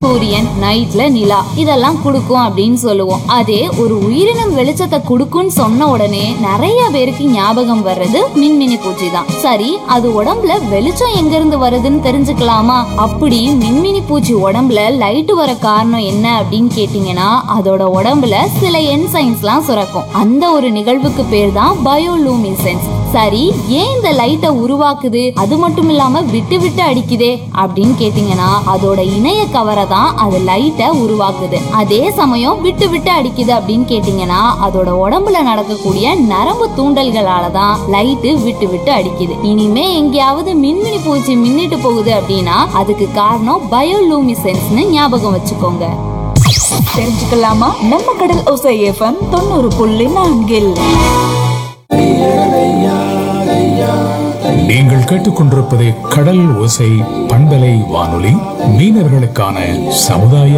சூரியன் நைட்ல நிலா இதெல்லாம் கொடுக்கும் அப்படின்னு சொல்லுவோம் அதே ஒரு உயிரினம் வெளிச்சத்தை கொடுக்கும்னு சொன்ன உடனே நிறைய பேருக்கு ஞாபகம் வர்றது மின்மினி பூச்சி தான் சரி அது உடம்புல வெளிச்சம் எங்க இருந்து வருதுன்னு தெரிஞ்சுக்கலாமா அப்படி மின்மினி பூச்சி உடம்புல லைட் வர காரணம் என்ன அப்படின்னு கேட்டீங்கன்னா அதோட உடம்புல சில என்சைன்ஸ்லாம் சுரக்கும் அந்த ஒரு நிகழ்வுக்கு பேர் தான் பயோலூமிசென்ஸ் சரி ஏன் இந்த லைட்டை உருவாக்குது அது மட்டும் இல்லாம விட்டு விட்டு அடிக்குதே அப்படின்னு கேட்டீங்கன்னா அதோட இணைய கவரை தான் அது லைட்டை உருவாக்குது அதே சமயம் விட்டு விட்டு அடிக்குது அப்படின்னு கேட்டீங்கன்னா அதோட உடம்புல நடக்கக்கூடிய நரம்பு தூண்டல்களால தான் லைட்டு விட்டு விட்டு அடிக்குது இனிமே எங்கேயாவது மின்மினி பூச்சி மின்னிட்டு போகுது அப்படின்னா அதுக்கு காரணம் பயோலூமிசென்ஸ்னு ஞாபகம் வச்சுக்கோங்க தெரிஞ்சுக்கலாமா நம்ம கடல் ஓசை எஃப்எம் தொண்ணூறு புள்ளி நான்கில் நீங்கள் கேட்டுக்கொண்டிருப்பது கடல் ஓசை பண்பலை வானொலி மீனவர்களுக்கான சமுதாய